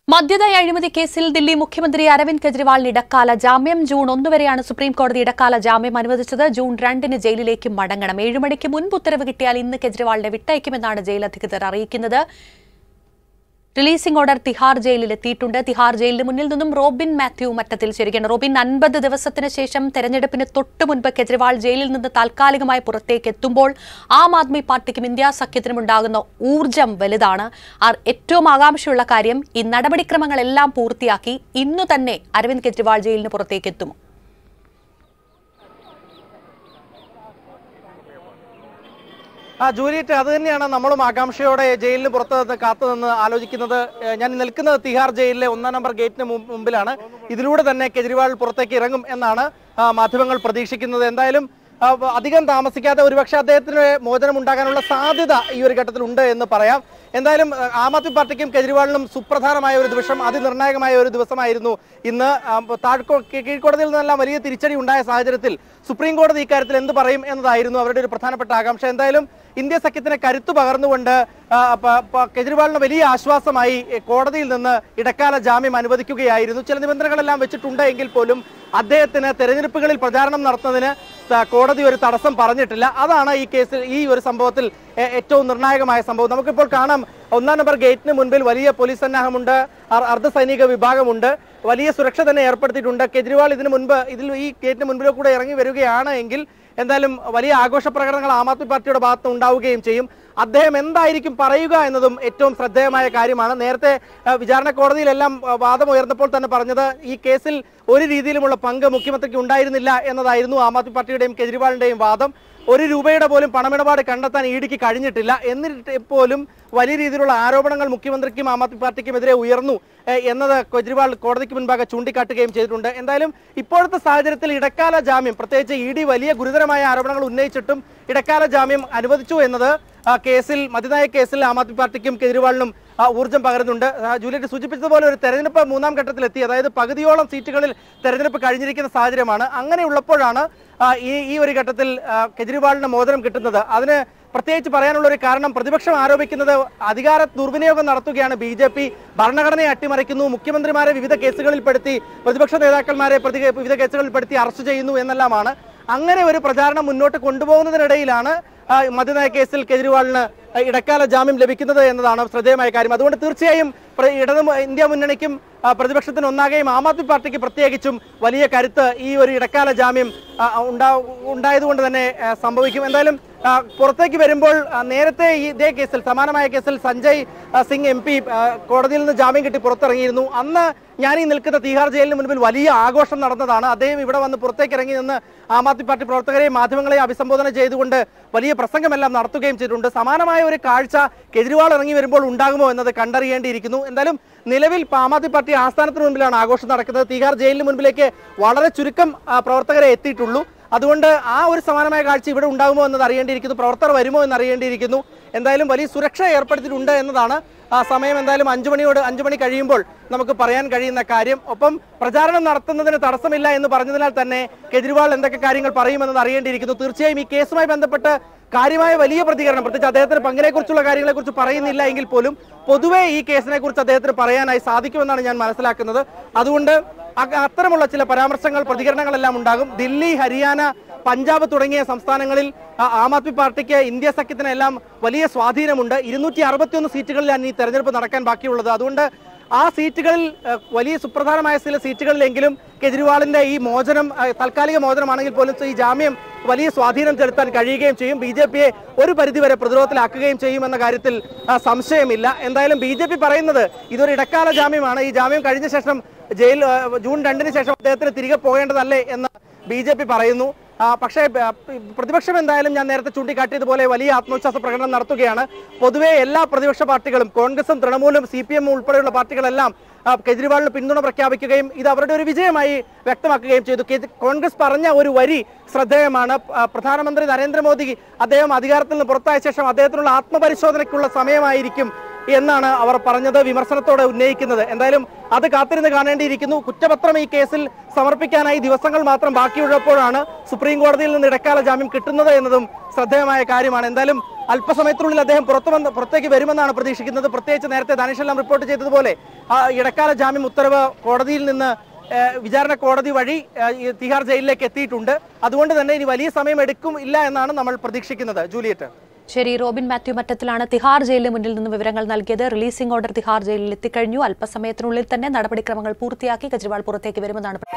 മദ്യനയ അഴിമതി കേസിൽ ദില്ലി മുഖ്യമന്ത്രി അരവിന്ദ് കെജ്രിവാളിന് ഇടക്കാല ജാമ്യം ജൂൺ ഒന്ന് വരെയാണ് സുപ്രീം കോടതി ഇടക്കാല ജാമ്യം അനുവദിച്ചത് ജൂൺ രണ്ടിന് ജയിലിലേക്ക് മടങ്ങണം ഏഴുമണിക്ക് മുൻപ് ഉത്തരവ് കിട്ടിയാൽ ഇന്ന് കെജ്രിവാളിനെ വിട്ടയക്കുമെന്നാണ് ജയിൽ അധികൃതർ അറിയിക്കുന്നത് റിലീസിംഗ് ഓർഡർ തിഹാർ ജയിലിൽ എത്തിയിട്ടുണ്ട് തിഹാർ ജയിലിന് മുന്നിൽ നിന്നും റോബിൻ മാത്യു മറ്റത്തിൽ ചേരുകയാണ് റോബിൻ അൻപത് ദിവസത്തിന് ശേഷം തെരഞ്ഞെടുപ്പിന് തൊട്ടു മുൻപ് കെജ്രിവാൾ ജയിലിൽ നിന്ന് താൽക്കാലികമായി പുറത്തേക്ക് എത്തുമ്പോൾ ആം ആദ്മി പാർട്ടിക്കും ഇന്ത്യ സഖ്യത്തിനും ഉണ്ടാകുന്ന ഊർജം വലുതാണ് ആ ഏറ്റവും ആകാംക്ഷയുള്ള കാര്യം ഈ നടപടിക്രമങ്ങളെല്ലാം പൂർത്തിയാക്കി ഇന്നു തന്നെ അരവിന്ദ് കെജ്രിവാൾ ജയിലിന് പുറത്തേക്ക് എത്തുമോ ആ ജൂലിയറ്റ് അത് തന്നെയാണ് നമ്മളും ആകാംക്ഷയോടെ ജയിലിന് പുറത്ത് നിന്ന് കാത്തു നിന്ന് ആലോചിക്കുന്നത് ഏഹ് ഞാൻ നിൽക്കുന്നത് തിഹാർ ജയിലിലെ ഒന്നാം നമ്പർ ഗേറ്റിന് മു- മുമ്പിലാണ് ഇതിലൂടെ തന്നെ കെജ്രിവാൾ പുറത്തേക്ക് ഇറങ്ങും എന്നാണ് ആ, മാധ്യമങ്ങൾ പ്രതീക്ഷിക്കുന്നത് എന്തായാലും ആ, വ- അധികം താമസിക്കാതെ ഒരുപക്ഷെ അദ്ദേഹത്തിന് മോചനം ഉണ്ടാകാനുള്ള സാധ്യത ഈ ഒരു ഘട്ടത്തിൽ ഉണ്ട് എന്ന് പറയാം എന്തായാലും ആ, ആം ആദ്മി പാർട്ടിക്കും കെജ്രിവാളിനും സുപ്രധാനമായ ഒരു ദിവസം അതിനിർണായകമായ ഒരു ദിവസമായിരുന്നു ഇന്ന് ആ, താഴ്ക്കോ കീ- കീഴ്ക്കോടതിയിൽ നിന്നെല്ലാം വലിയ തിരിച്ചടി ഉണ്ടായ സാഹചര്യത്തിൽ സുപ്രീം കോടതി ഇക്കാര്യത്തിൽ എന്ത് പറയും എന്നതായിരുന്നു അവരുടെ ഒരു പ്രധാനപ്പെട്ട ആകാംക്ഷ എന്തായാലും ഇന്ത്യ സഖ്യത്തിന് കരുത്തു പകർന്നുകൊണ്ട് ആ, പ- പ- കെജ്രിവാളിന് വലിയ ആശ്വാസമായി എ, കോടതിയിൽ നിന്ന് ഇടക്കാല ജാമ്യം അനുവദിക്കുകയായിരുന്നു ചില നിബന്ധനകളെല്ലാം വെച്ചിട്ടുണ്ട് എങ്കിൽ പോലും അദ്ദേഹത്തിന് തെരഞ്ഞെടുപ്പുകളിൽ പ്രചാരണം നടത്തുന്നതിന് ത- കോടതി ഒരു തടസ്സം പറഞ്ഞിട്ടില്ല അതാണ് ഈ കേസിൽ ഈ ഒരു സംഭവത്തിൽ എ- ഏറ്റവും നിർണായകമായ സംഭവം നമുക്കിപ്പോൾ കാണാം ഒന്നാം നമ്പർ ഗേറ്റിന് മുൻപിൽ വലിയ പോലീസ് സന്നാഹമുണ്ട് അർ- അർദ്ധസൈനിക വിഭാഗമുണ്ട് വലിയ സുരക്ഷ തന്നെ ഏർപ്പെടുത്തിയിട്ടുണ്ട് കെജ്രിവാൾ ഇതിനു മുൻപ് ഇതിൽ ഈ ഗേറ്റിന് മുൻപിലൂടെ കൂടെ ഇറങ്ങി വരികയാണ് എങ്കിൽ എന്തായാലും വലിയ ആഘോഷ പ്രകടനങ്ങൾ ആം ആദ്മി പാർട്ടിയുടെ ഭാഗത്ത് ഉണ്ടാവുകയും ചെയ്യും അദ്ദേഹം എന്തായിരിക്കും പറയുക എന്നതും ഏറ്റവും ശ്രദ്ധേയമായ കാര്യമാണ് നേരത്തെ ആ, വിചാരണ കോടതിയിലെല്ലാം ആ, വാദം ഉയർന്നപ്പോൾ തന്നെ പറഞ്ഞത് ഈ കേസിൽ ഒരു രീതിയിലുമുള്ള പങ്ക് മുഖ്യമന്ത്രിക്ക് ഉണ്ടായിരുന്നില്ല എന്നതായിരുന്നു ആം ആദ്മി പാർട്ടിയുടെയും കെജ്രിവാളിന്റെയും വാദം ഒരു രൂപയുടെ പോലും പണമിടപാട് കണ്ടെത്താൻ ഇഡിക്ക് കഴിഞ്ഞിട്ടില്ല എന്നിട്ട് പോലും വലിയ രീതിയിലുള്ള ആരോപണങ്ങൾ മുഖ്യമന്ത്രിക്കും ആം ആദ്മി പാർട്ടിക്കുമെതിരെ ഉയർന്നു ഏഹ് എന്നത് കെജ്രിവാൾ കോടതിക്ക് മുൻപാകെ ചൂണ്ടിക്കാട്ടുകയും ചെയ്തിട്ടുണ്ട് എന്തായാലും ഇപ്പോഴത്തെ സാഹചര്യത്തിൽ ഇടക്കാല ജാമ്യം പ്രത്യേകിച്ച് ഇ ഡി വലിയ ഗുരുതരമായ ആരോപണങ്ങൾ ഉന്നയിച്ചിട്ടും ഇടക്കാല ജാമ്യം അനുവദിച്ചു എന്നത് ആ കേസിൽ മതിനായ കേസിൽ ആം ആദ്മി പാർട്ടിക്കും കെജ്രിവാളിനും ആ, ഊർജ്ജം പകരുന്നുണ്ട് ആ, ജൂലിയറ്റ് സൂചിപ്പിച്ചതുപോലെ ഒരു തെരഞ്ഞെടുപ്പ് മൂന്നാം ഘട്ടത്തിലെത്തി അതായത് പകുതിയോളം സീറ്റുകളിൽ തെരഞ്ഞെടുപ്പ് കഴിഞ്ഞിരിക്കുന്ന സാഹചര്യമാണ് അങ്ങനെയുള്ളപ്പോഴാണ് ആ, ഈ ഈ ഒരു ഘട്ടത്തിൽ ആ, കെജ്രിവാളിന് മോചനം കിട്ടുന്നത് അതിന് പ്രത്യേകിച്ച് പറയാനുള്ള ഒരു കാരണം പ്രതിപക്ഷം ആരോപിക്കുന്നത് അധികാര ദുർവിനിയോഗം നടത്തുകയാണ് ബി ജെ പി ഭരണഘടനയെ അട്ടിമറിക്കുന്നു മുഖ്യമന്ത്രിമാരെ വിവിധ കേസുകളിൽ പെടുത്തി പ്രതിപക്ഷ നേതാക്കന്മാരെ പ്രതി വിവിധ കേസുകളിൽ പെടുത്തി അറസ്റ്റ് ചെയ്യുന്നു എന്നെല്ലാമാണ് അങ്ങനെ ഒരു പ്രചാരണം മുന്നോട്ട് കൊണ്ടുപോകുന്നതിനിടയിലാണ് ആ, മദ്യനയ കേസിൽ കെജ്രിവാളിന് ഇടക്കാല ജാമ്യം ലഭിക്കുന്നത് എന്നതാണ് ശ്രദ്ധേയമായ കാര്യം അതുകൊണ്ട് തീർച്ചയായും പ്ര- ഇടത് മു- ഇന്ത്യ മുന്നണിക്കും ആ, പ്രതിപക്ഷത്തിന് ഒന്നാകെയും ആം ആദ്മി പാർട്ടിക്ക് പ്രത്യേകിച്ചും വലിയ കരുത്ത് ഈ ഒരു ഇടക്കാല ജാമ്യം ആ, ഉണ്ടാ ഉണ്ടായതുകൊണ്ട് തന്നെ ആ, സംഭവിക്കും എന്തായാലും ആ, പുറത്തേക്ക് വരുമ്പോൾ ആ, നേരത്തെ ഈ ഇതേ കേസിൽ സമാനമായ കേസിൽ സഞ്ജയ് ആ, സിംഗ് എം പി കോടതിയിൽ നിന്ന് ജാമ്യം കിട്ടി പുറത്തിറങ്ങിയിരുന്നു അന്ന് ഞാൻ ഈ നിൽക്കുന്ന തീഹാർ ജയിലിന് മുൻപിൽ വലിയ ആഘോഷം നടന്നതാണ് അദ്ദേഹം ഇവിടെ വന്ന് പുറത്തേക്ക് ഇറങ്ങി നിന്ന് ആം ആദ്മി പാർട്ടി പ്രവർത്തകരെയും മാധ്യമങ്ങളെയും അഭിസംബോധന ചെയ്തുകൊണ്ട് വലിയ പ്രസംഗമെല്ലാം നടത്തുകയും ചെയ്തിട്ടുണ്ട് സമാനമായ ഒരു കാഴ്ച കെജ്രിവാൾ ഇറങ്ങി വരുമ്പോൾ ഉണ്ടാകുമോ എന്നത് കണ്ടറിയേണ്ടിയിരിക്കുന്നു എന്തായാലും നിലവിൽ ആം ആദ്മി പാർട്ടി ആസ്ഥാനത്തിന് മുൻപിലാണ് ആഘോഷം നടക്കുന്നത് തീഹാർ ജയിലിന് മുൻപിലേക്ക് വളരെ ചുരുക്കം ആ, പ്രവർത്തകരെ എത്തിയിട്ടുള്ളൂ അതുകൊണ്ട് ആ ഒരു സമാനമായ കാഴ്ച ഇവിടെ ഉണ്ടാകുമോ എന്നത് അറിയേണ്ടിയിരിക്കുന്നു പ്രവർത്തകർ വരുമോ എന്ന് അറിയേണ്ടിയിരിക്കുന്നു എന്തായാലും വലിയ സുരക്ഷ ഏർപ്പെടുത്തിയിട്ടുണ്ട് എന്നതാണ് ആ സമയം എന്തായാലും അഞ്ചു മണിയോട് അഞ്ചു മണി കഴിയുമ്പോൾ നമുക്ക് പറയാൻ കഴിയുന്ന കാര്യം ഒപ്പം പ്രചാരണം നടത്തുന്നതിന് തടസ്സമില്ല എന്ന് പറഞ്ഞതിനാൽ തന്നെ കെജ്രിവാൾ എന്തൊക്കെ കാര്യങ്ങൾ പറയുമെന്നത് അറിയേണ്ടിയിരിക്കുന്നു തീർച്ചയായും ഈ കേസുമായി ബന്ധപ്പെട്ട് കാര്യമായ വലിയ പ്രതികരണം പ്രത്യേകിച്ച് അദ്ദേഹത്തിന് പങ്കിനെ കുറിച്ചുള്ള കാര്യങ്ങളെ കുറിച്ച് പറയുന്നില്ല എങ്കിൽ പോലും പൊതുവെ ഈ കേസിനെ കുറിച്ച് അദ്ദേഹത്തിന് പറയാനായി സാധിക്കുമെന്നാണ് ഞാൻ മനസ്സിലാക്കുന്നത് അതുകൊണ്ട് അ- അത്തരമുള്ള ചില പരാമർശങ്ങൾ പ്രതികരണങ്ങളെല്ലാം ഉണ്ടാകും ദില്ലി ഹരിയാന പഞ്ചാബ് തുടങ്ങിയ സംസ്ഥാനങ്ങളിൽ ആ, ആം ആദ്മി പാർട്ടിക്ക് ഇന്ത്യ സഖ്യത്തിനെല്ലാം വലിയ സ്വാധീനമുണ്ട് ഇരുന്നൂറ്റി അറുപത്തിയൊന്ന് സീറ്റുകളിലാണ് ഈ തെരഞ്ഞെടുപ്പ് നടക്കാൻ ബാക്കിയുള്ളത് അതുകൊണ്ട് ആ സീറ്റുകളിൽ ആ, വലിയ സുപ്രധാനമായ ചില സീറ്റുകളിലെങ്കിലും കെജ്രിവാളിന്റെ ഈ മോചനം ആ, താൽക്കാലിക മോചനമാണെങ്കിൽ പോലും ഈ ജാമ്യം വലിയ സ്വാധീനം ചെലുത്താൻ കഴിയുകയും ചെയ്യും ബി ജെ പിയെ ഒരു പരിധിവരെ പ്രതിരോധത്തിലാക്കുകയും ചെയ്യുമെന്ന കാര്യത്തിൽ ആ, സംശയമില്ല എന്തായാലും ബി ജെ പി പറയുന്നത് ഇതൊരു ഇടക്കാല ജാമ്യമാണ് ഈ ജാമ്യം കഴിഞ്ഞ ശേഷം ജയിൽ ആ, ജൂൺ രണ്ടിന് ശേഷം അദ്ദേഹത്തിന് തിരികെ പോകേണ്ടതല്ലേ എന്ന് ബി ജെ പി പറയുന്നു ആ, പക്ഷേ ആ, പ്രതിപക്ഷം എന്തായാലും ഞാൻ നേരത്തെ ചൂണ്ടിക്കാട്ടിയതുപോലെ വലിയ ആത്മവിശ്വാസ പ്രകടനം നടത്തുകയാണ് പൊതുവെ എല്ലാ പ്രതിപക്ഷ പാർട്ടികളും കോൺഗ്രസും തൃണമൂലും സി പി എമ്മും ഉൾപ്പെടെയുള്ള പാർട്ടികളെല്ലാം ആ, കെജ്രിവാളിന് പിന്തുണ പ്രഖ്യാപിക്കുകയും ഇത് അവരുടെ ഒരു വിജയമായി വ്യക്തമാക്കുകയും ചെയ്തു കെജ്- കോൺഗ്രസ് പറഞ്ഞ ഒരു വരി ശ്രദ്ധേയമാണ് ആ, പ്രധാനമന്ത്രി നരേന്ദ്രമോദി അദ്ദേഹം അധികാരത്തിൽ നിന്ന് പുറത്തായ ശേഷം അദ്ദേഹത്തിനുള്ള ആത്മപരിശോധനയ്ക്കുള്ള സമയമായിരിക്കും എന്നാണ് അവർ പറഞ്ഞത് വിമർശനത്തോടെ ഉന്നയിക്കുന്നത് എന്തായാലും അത് കാത്തിരുന്ന് കാണേണ്ടിയിരിക്കുന്നു കുറ്റപത്രം ഈ കേസിൽ സമർപ്പിക്കാനായി ദിവസങ്ങൾ മാത്രം ബാക്കിയുള്ളപ്പോഴാണ് സുപ്രീം കോടതിയിൽ നിന്ന് ഇടക്കാല ജാമ്യം കിട്ടുന്നത് എന്നതും ശ്രദ്ധേയമായ കാര്യമാണ് എന്തായാലും അല്പസമയത്തിനുള്ളിൽ അദ്ദേഹം പുറത്തു വന്ന് പുറത്തേക്ക് വരുമെന്നാണ് പ്രതീക്ഷിക്കുന്നത് പ്രത്യേകിച്ച് നേരത്തെ ധനുഷെല്ലാം റിപ്പോർട്ട് ചെയ്തതുപോലെ ആ ഇടക്കാല ജാമ്യം ഉത്തരവ് കോടതിയിൽ നിന്ന് ഏഹ്, വിചാരണ കോടതി വഴി ഏഹ്, ഈ തിഹാർ ജയിലിലേക്ക് എത്തിയിട്ടുണ്ട് അതുകൊണ്ട് തന്നെ ഇനി വലിയ സമയം എടുക്കും ഇല്ല എന്നാണ് നമ്മൾ പ്രതീക്ഷിക്കുന്നത് ജൂലിയറ്റ് ശരി റോബിൻ മാത്യു മറ്റത്തിലാണ് തിഹാർ ജയിലിന് മുന്നിൽ നിന്ന് വിവരങ്ങൾ നൽകിയത് റിലീസിംഗ് ഓർഡർ തിഹാർ ജയിലിൽ എത്തിക്കഴിഞ്ഞു അല്പസമയത്തിനുള്ളിൽ തന്നെ നടപടിക്രമങ്ങൾ പൂർത്തിയാക്കി കെജ്രിവാൾ പുറത്തേക്ക് വരുമെന്നാണ്